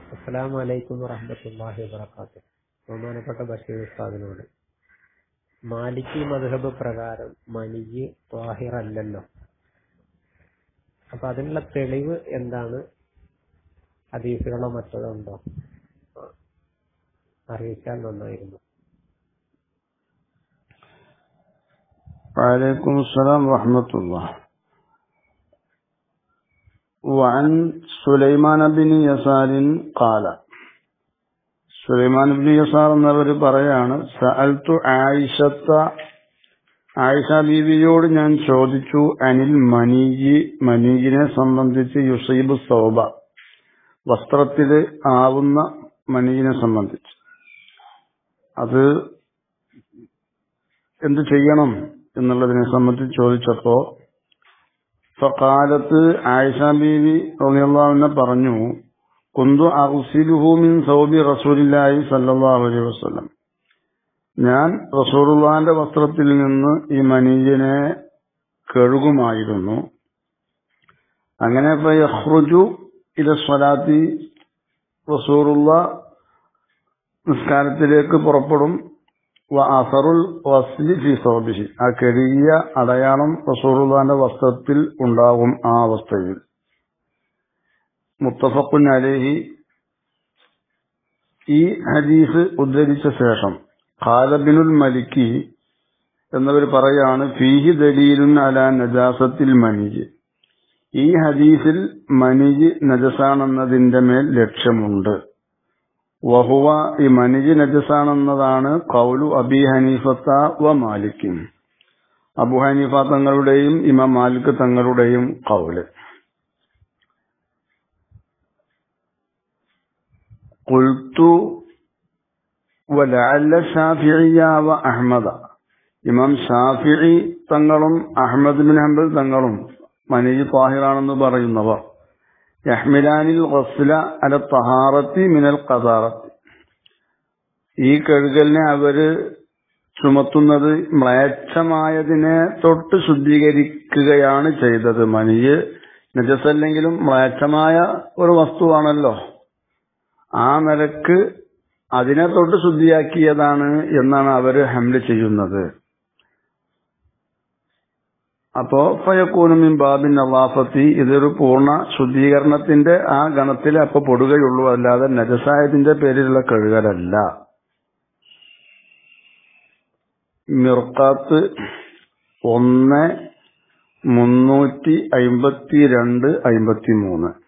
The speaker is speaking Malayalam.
അസ്സലാമു അലൈക്കും വറഹ്മത്തുള്ളാഹി വബറകാതുഹു ബഹുമാനപ്പെട്ട ബഷീർ ഉസ്താദിനോട് മാലിക്കി മദ്ഹബ് പ്രകാരം മനിയ് ത്വാഹിറല്ലല്ലോ അപ്പൊ അതിനുള്ള തെളിവ് എന്താണ് ഹദീസുകളോ മറ്റതോ ഉണ്ടോ അറിയിച്ചാൽ നന്നായിരുന്നു وعليكم السلام ورحمة الله وعن سليمان بن يسار قال സുലൈമാൻ ബിൻ യസാർ എന്നവർ പറയാണ് സഅൽത്തു ആയിഷത്ത ആയിഷ ബീവിയോട് ഞാൻ ചോദിച്ചു അനിൽ മനീജി മനീജിനെ സംബന്ധിച്ച് യുസൈബ് സൗബ വസ്ത്രത്തിൽ ആവുന്ന മനീജിനെ സംബന്ധിച്ച് അത് എന്ത് ചെയ്യണം എന്നുള്ളതിനെ സംബന്ധിച്ച് ചോദിച്ചപ്പോ ഫക്കാലത്ത് ആയിഷ ബീവി റളിയല്ലാഹുവിനെ പറഞ്ഞു കുന്തു അഗ്സിലുഹു മിൻ സൗബി റസൂലില്ലാഹി സല്ലല്ലാഹു അലൈഹി വസല്ലം ഞാൻ റസൂലുള്ളാഹിന്റെ വസ്ത്രത്തിൽ നിന്ന് ഈ മനീജിനെ കഴുകുമായിരുന്നു അങ്ങനെ യഖ്റുജു ഇല സ്വലാത്തി റസൂലുള്ള നിസ്കാരത്തിലേക്ക് പുറപ്പെടും അസറുൽ വസ്ലി ഫി സൗബിഹി ആ കഴുകിയ അടയാളം റസൂറുല്ലാന്റെ വസ്ത്രത്തിൽ ഉണ്ടാകും ആ അവസ്ഥയിൽ മുത്തഫക്കുൻ അലേഹി ഈ ഹദീസ് ഉദ്ധരിച്ച ശേഷം ഖാലബിനുൽ മലിക്കി എന്നവർ പറയാണ് ഫീഹി ദലീലുൻ അല നജാസത്തിൽ മനിജ് ഈ ഹദീസിൽ മനിജ് നജസാണെന്നതിന്റെ മേൽ ലക്ഷ്യമുണ്ട് വഹുവ ഈ മനിജ് നജസാണെന്നതാണ് കൗലു അബി ഹനീഫത്ത വ മാലിക്കും അബു ഹനീഫ തങ്ങളുടെയും ഇമാം മാലിക് തങ്ങളുടെയും കൗല് കുൽത്തു വലഅല്ല ഷാഫിഇയ വ അഹ്മദ ഇമാം ഷാഫിഇ തങ്ങളും അഹ്മദ് ബിൻ ഹംബൽ തങ്ങളും മനിജ് താഹിറാണെന്ന് പറയുന്നവർ യഹ്മിലാനിൽ ഗസ്ല അല തഹാറത്തി മിനൽ ഖദാറത്തി ഈ കഴുകലിനെ അവര് ചുമത്തുന്നത് മ്ലേച്ഛമായതിനെ തൊട്ട് ശുദ്ധീകരിക്കുകയാണ് ചെയ്തത് മനിയ് നജസല്ലെങ്കിലും മ്ലേച്ഛമായ ഒരു വസ്തുവാണല്ലോ ആ നിലക്ക് അതിനെ തൊട്ട് ശുദ്ധിയാക്കിയതാണ് എന്നാണ് അവര് ഹംല് ചെയ്യുന്നത് അപ്പോ ഫയക്കൂനുമിൻ ബാബിൻ നവാഫത്തി ഇതൊരു പൂർണ്ണ ശുദ്ധീകരണത്തിന്റെ ആ ഗണത്തിൽ അപ്പൊ പൊടുകയുള്ളൂ അല്ലാതെ നജസായതിന്റെ പേരിലുള്ള കഴുകലല്ല മിർക്കാത്ത് ഒന്ന് മുന്നൂറ്റി അയിമ്പത്തി രണ്ട് അയിമ്പത്തി മൂന്ന്